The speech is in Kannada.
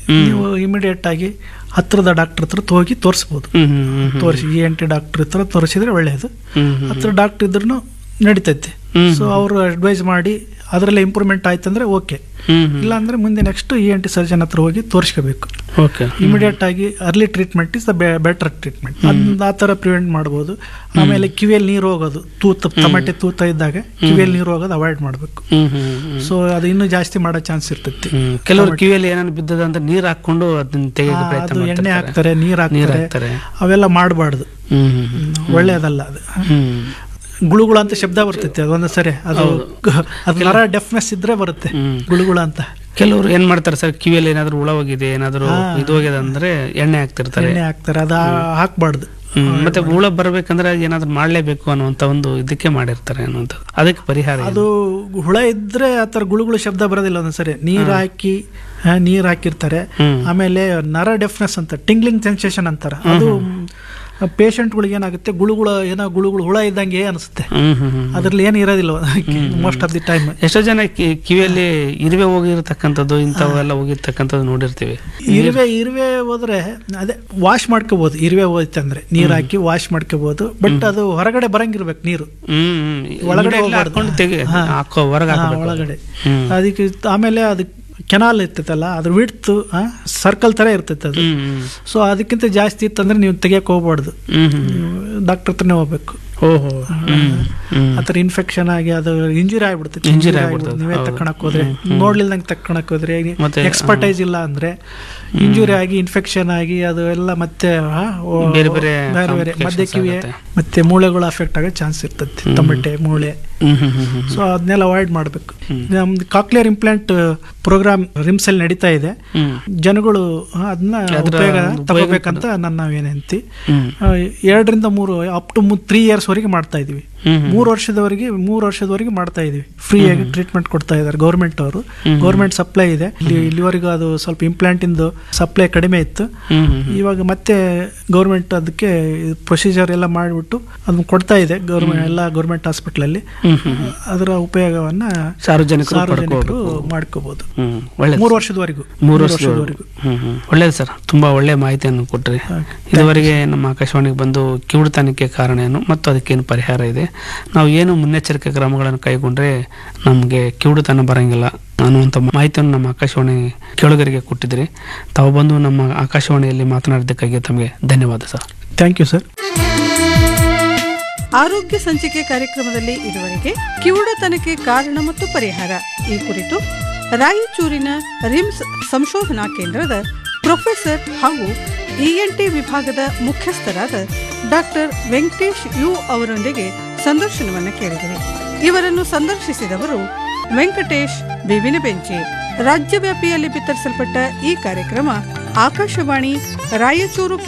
ನೀವು ಇಮಿಡಿಯೇಟ್ ಆಗಿ ಹತ್ತಿರದ ಡಾಕ್ಟರ್ ಹತ್ರ ಹೋಗಿ ತೋರಿಸ್ಬೋದು ಹ್ಮ್ ಹ್ಮ್ ಹ್ಮ್ ಹ್ಮ್. ತೋರಿಸಿ ಇ ಎನ್ ಟಿ ಡಾಕ್ಟರ್ ಹತ್ರ ತೋರಿಸಿದ್ರೆ ಒಳ್ಳೆಯದು ಹ್ಮ್ ಹ್ಮ್. ಹತ್ರ ಡಾಕ್ಟರ್ ಇದ್ರೂ ನಡೀತೈತೆ ಹ್ಮ್. ಸೊ ಅವರು ಅಡ್ವೈಸ್ ಮಾಡಿ ಅದರಲ್ಲಿ ಇಂಪ್ರೂವ್ಮೆಂಟ್ ಆಯ್ತಂದ್ರೆ ಓಕೆ ಹ್ಮ್ ಹ್ಮ್. ಇಲ್ಲ ಅಂದ್ರೆ ಮುಂದೆ next E N T surgeon ಹತ್ರ ಹೋಗಿ ತೋರಿಸ್ಕೋಬೇಕು ಓಕೆ ಇಮಿಡಿಯೇಟ್ ಆಗಿ early treatment is the better treatment ಅದನ್ನ ಆ ಥರ ಪ್ರಿವೆಂಟ್ ಮಾಡ್ಬೋದು ಆಮೇಲೆ ಕಿವಿಯಲ್ಲಿ ನೀರು ಹೋಗೋದು ತೂತ ಟಮಟೆ ತೂತ ಇದ್ದಾಗ ಕಿವಿಯಲ್ಲಿ ನೀರು ಹೋಗೋದು ಅವಾಯ್ಡ್ ಮಾಡಬೇಕು ಹ್ಮ್ ಹ್ಮ್ ಹ್ಮ್. ಸೊ ಅದು ಇನ್ನೂ ಜಾಸ್ತಿ ಮಾಡೋ ಚಾನ್ಸ್ ಇರ್ತೈತಿ ಹ್ಮ್. ಕೆಲವರು ಕಿವಿಯಲ್ಲಿ ಏನಾದ್ರು ಬಿದ್ದದ ಅಂತ ನೀರ್ ಹಾಕೊಂಡು ಅದನ್ನ ತೆಗೆಯಕ್ಕೆ ಆ, ಪ್ರಯತ್ನ ಅದು ಎಣ್ಣೆ ಮಾಡ್ತಿರ್ತಾರೆ. ಹಾಕ್ತಾರೆ ನೀರು ನೀರ್ ಹಾಕ್ತಾರೆ ಹಾಕ್ತಾರೆ ಅವೆಲ್ಲ ಮಾಡಬಾರ್ದು ಹ್ಮ್ ಹ್ಮ್ ಹ್ಮ್. ಒಳ್ಳೆಯದಲ್ಲ ಅದು ಹ್ಮ್ ಗುಳುಗುಳ ಅಂತ ಶಬ್ದ ಬರ್ತೈತಿ ಅದೊಂದು ಸರಿ ಅದು ಅದು ನರ ಡೆಫ್ನೆಸ್ ಇದ್ರೆ ಬರುತ್ತೆ ಹ್ಮ್. ಗುಳುಗುಳ ಅಂತ ಕೆಲವರು ಏನ್ ಮಾಡ್ತಾರೆ ಸರ್ ಕಿವಿಯಲ್ಲಿ ಏನಾದ್ರು ಹುಳ ಹೋಗಿದೆ ಏನಾದ್ರು ಹಾ. ಇದು ಹೋಗಿದೆ ಅಂದ್ರೆ ಎಣ್ಣೆ ಹಾಕ್ತಿರ್ತಾರೆ ಎಣ್ಣೆ ಹಾಕ್ತಾರೆ ಅದು ಹಾಕ್ಬಾರ್ದು ಹ್ಮ್. ಮತ್ತೆ ಹುಳ ಬರ್ಬೇಕಂದ್ರೆ ಏನಾದ್ರು ಮಾಡ್ಲೇಬೇಕು ಅನ್ನುವಂತ ಒಂದು ಇದಕ್ಕೆ ಮಾಡಿರ್ತಾರೆ ಅನ್ನುವಂಥದ್ದು ಅದಕ್ಕೆ ಪರಿಹಾರ ಏನು? ಅದು ಹುಳ ಇದ್ರೆ ಆ ಥರ ಗುಳುಗುಳು ಶಬ್ದ ಬರೋದಿಲ್ಲ ಒಂದೊಂದ್ಸರಿ ನೀರು ಹಾಕಿ ಆ, ನೀರು ಹಾಕಿರ್ತಾರೆ ಹ್ಮ್. ಆಮೇಲೆ ನರ ಡೆಫ್ನೆಸ್ ಅಂತ ಟಿಂಗ್ಲಿಂಗ್ ಸೆನ್ಸೇಷನ್ ಅಂತಾರೆ ಅದು ಪೇಷಂಟ್ಗಳಿಗೆ ಏನಾಗುತ್ತೆ ಗುಳುಗುಳ ಏನೋ ಗುಳುಗುಳು ಹುಳ ಇದ್ದಂಗೆ ಅನಿಸುತ್ತೆ ಹ್ಮ್ ಹ್ಮ್ ಹ್ಮ್. ಅದ್ರಲ್ಲಿ ಏನು ಇರೋದಿಲ್ಲ ಮೋಸ್ಟ್ ಆಫ್ ದಿ ಟೈಮ್ ಎಷ್ಟೋ ಜನ ಕಿ- ಕಿವಿಯಲ್ಲಿ ಇರುವೆ ಹೋಗಿರ್ತಕ್ಕಂಥದ್ದು ಇಂಥವೆಲ್ಲ ಹೋಗಿರ್ತಕ್ಕಂಥದ್ದು ನೋಡಿರ್ತೀವಿ ಇರುವೆ ಇರುವೆ ಹೋದ್ರೆ ಅದೇ ವಾಶ್ ಮಾಡ್ಕೋಬಹುದು ಇರುವೆ ಹೋಯ್ತು ಅಂದ್ರೆ ನೀರ್ ಹಾಕಿ ವಾಶ್ ಮಾಡ್ಕೋಬಹುದು ಬಟ್ ಅದು ಹೊರಗಡೆ ಬರಂಗಿರ್ಬೇಕು ನೀರು ಹ್ಮ್ ಹ್ಮ್. ಒಳಗಡೆ ಇಮಿಡಿಯೇಟ್ಲಿ ಹೋಗ್ಬಾರ್ದು. ಹಾಕೊಂಡು ತೆಗಿ ಹಾ. ಹಾಕೋ ಹೊರಗೆ ಹಾ, ಹಾಕಬೇಕು ಒಳಗಡೆ ಹ್ಮ್. ಅದಕ್ಕೆ ಆಮೇಲೆ ಅದು ಕೆನಾಲ್ ಇರ್ತೈತಲ್ಲ ಅದ್ರ ವಿಡ್ತು ಸರ್ಕಲ್ ತರ ಇರ್ತೈತೆ ಅದು ಹ್ಮ್ ಹ್ಮ್. ಸೊ ಅದಕ್ಕಿಂತ ಜಾಸ್ತಿ ಇತ್ತಂದ್ರೆ ನೀವು ತೆಗಿಯಕ್ ಹೋಗ್ಬಾರ್ದು ಹ್ಮ್ ಹ್ಮ್. ಡಾಕ್ಟರ್ ಹತ್ರನೇ ಹೋಗ್ಬೇಕು ಓಹೋ ಹ್ಮ್ ಹ್ಮ್. ಆ ಥರ ಇನ್ಫೆಕ್ಷನ್ ಆಗಿ ಅದು ಇಂಜುರಿ ಆಗ್ಬಿಡ್ತೈತೆ Injury Injury ಆಗ್ಬಿಡ್ತದೆ, ಆಗ್ಬಿಡ್ತದೆ. ನೀವೇ ಹೌದು. ತಕ್ಕಣಕ್ ಹೋದ್ರೆ ಹ್ಮ್, ಹ್ಮ್. ನೋಡ್ಲಿಲ್ದಂಗೆ ತಕ್ಕಣಕ್ ಹೋದ್ರೆ ಮತ್ತೆ, ಎಕ್ಸ್ಪರ್ಟೈಸ್ ಇಲ್ಲ ಅಂದ್ರೆ ಇಂಜುರಿ ಆಗಿ ಇನ್ಫೆಕ್ಷನ್ ಆಗಿ ಅದು ಎಲ್ಲ ಮತ್ತೆ ಆ, ಓ, ಬೇರೆ ಬೇರೆ ಬೇರೆ ಬೇರೆ complications ಮಧ್ಯ ಕಿವಿ ಆಗುತ್ತೆ. ಮತ್ತೆ ಮೂಳೆಗಳು ಅಫೆಕ್ಟ್ ಆಗೋ ಚಾನ್ಸ್ ಇರ್ತೈತೆ ತಮಟೆ ಮೂಳೆ ಹ್ಮ್ ಹ್ಮ್ ಹ್ಮ್ ಹ್ಮ್. ಸೊ ಅದನ್ನೆಲ್ಲ ಅವಾಯ್ಡ್ ಮಾಡಬೇಕು ನಮ್ದು ಕಾಕ್ಲಿಯರ್ ಇಂಪ್ಲಾಂಟ್ ಪ್ರೋಗ್ರಾಮ್ ರಿಮ್ಸ್ ಅಲ್ಲಿ ನಡೀತಾ ಇದೆ ಹ್ಮ್. ಜನಗಳು ಆ, ಅದನ್ನ ಅದ್ರ ಉಪಯೋಗ ಒಂದು ಉಪಯೋಗ ತಗೋಬೇಕಂತ ನನ್ನ ವಿನಂತಿ ಹ್ಮ್. ಆ, ಎರಡರಿಂದ ಮೂರು ಅಪ್ ಟು ತ್ರೀ ಇಯರ್ಸ್ ವರೆಗೆ ಮಾಡ್ತಾ ಇದೀವಿ ಹ್ಮ್ ಹ್ಮ್. ಮೂರು ವರ್ಷದವರೆಗೆ ಮೂರು ವರ್ಷದವರೆಗೆ ಮಾಡ್ತಾ ಇದೀವಿ ಫ್ರೀ ಆಗಿ ಟ್ರೀಟ್ಮೆಂಟ್ ಕೊಡ್ತಾ ಇದ್ದಾರೆ ಗೌರ್ಮೆಂಟ್ ಅವರು ಗೌರ್ಮೆಂಟ್ ಸಪ್ಲೈ ಇದೆ ಇಲ್ಲಿ ಇಲ್ಲಿವರೆಗೂ ಅದು ಸ್ವಲ್ಪ ಇಂಪ್ಲಾಂಟ್ ಇಂದು ಸಪ್ಲೈ ಕಡಿಮೆ ಇತ್ತು ಹ್ಮ್ ಹ್ಮ್ ಹ್ಮ್. ಇವಾಗ ಮತ್ತೆ ಗೌರ್ಮೆಂಟ್ ಅದಕ್ಕೆ ಪ್ರೊಸೀಜರ್ ಎಲ್ಲ ಮಾಡಿಬಿಟ್ಟು ಅದನ್ನ ಕೊಡ್ತಾ ಇದೆ ಗೌರ್ಮೆಂಟ್ ಎಲ್ಲ ಗೌರ್ಮೆಂಟ್ ಹಾಸ್ಪಿಟಲಲ್ಲಿ ಹ್ಮ್ ಹ್ಮ್ ಹ್ಮ್. ಅದರ ಉಪಯೋಗವನ್ನ ಸಾರ್ವಜನಿಕರು ಸಾರ್ವಜನಿಕರು ಪಡ್ಕೋಬೇಕು. ಮಾಡ್ಕೋಬಹುದು ಹ್ಮ್ ಒಳ್ಳೆ ಮೂರು ವರ್ಷದವರೆಗೂ ಮೂರು ವರ್ಷದವರೆಗೂ ಹ್ಮ್ ಹ್ಮ್ ಒಳ್ಳೇದು ಸರ್ ತುಂಬಾ ಒಳ್ಳೆ ಮಾಹಿತಿಯನ್ನು ಕೊಟ್ರಿ ಹಾಗೆ. ಇದುವರೆಗೆ ನಮ್ಮ ಆಕಾಶವಾಣಿಗೆ ಬಂದು ಕಿವುಡುತನಕ್ಕೆ ಕಾರಣ ಏನು ಮತ್ತು ಅದಕ್ಕೇನು ಪರಿಹಾರ ಇದೆ ನಾವು ಏನು ಮುನ್ನೆಚ್ಚರಿಕೆ ಕ್ರಮಗಳನ್ನು ಕೈಗೊಂಡ್ರೆ ನಮಗೆ ಕಿವುಡುತನ ಬರಂಗಿಲ್ಲ ಅನ್ನುವಂಥ ಮಾಹಿತಿಯನ್ನು ನಮ್ಮ ಆಕಾಶವಾಣಿ ಕೇಳುಗರಿಗೆ ಕೊಟ್ಟಿದ್ರಿ ತಾವು ಬಂದು ನಮ್ಮ ಆಕಾಶವಾಣಿಯಲ್ಲಿ ಮಾತನಾಡಿದ್ದಕ್ಕಾಗಿ ತಮಗೆ ಧನ್ಯವಾದ ಸರ್ ಥ್ಯಾಂಕ್ ಯು ಸರ್ ಆರೋಗ್ಯ ಸಂಚಿಕೆ ಕಾರ್ಯಕ್ರಮದಲ್ಲಿ ಇದುವರೆಗೆ ಕಿವುಡತನಕ್ಕೆ ಕಾರಣ ಮತ್ತು ಪರಿಹಾರ ಈ ಕುರಿತು ರಾಯಚೂರಿನ ರಿಮ್ಸ್ ಸಂಶೋಧನಾ ಕೇಂದ್ರದ ಪ್ರೊಫೆಸರ್ ಹಾಗೂ ಇಎನ್ಟಿ ವಿಭಾಗದ ಮುಖ್ಯಸ್ಥರಾದ ಡಾಕ್ಟರ್ ವೆಂಕಟೇಶ್ ಯು ಅವರೊಂದಿಗೆ ಸಂದರ್ಶನವನ್ನು ಕೇಳಿದರೆ ಇವರನ್ನು ಸಂದರ್ಶಿಸಿದವರು ವೆಂಕಟೇಶ್ ಬೇವಿನ ಬೆಂಚಿ ರಾಜ್ಯವ್ಯಾಪಿಯಲ್ಲಿ ಬಿತ್ತರಿಸಲ್ಪಟ್ಟ ಈ ಕಾರ್ಯಕ್ರಮ ಆಕಾಶವಾಣಿ ರಾಯಚೂರು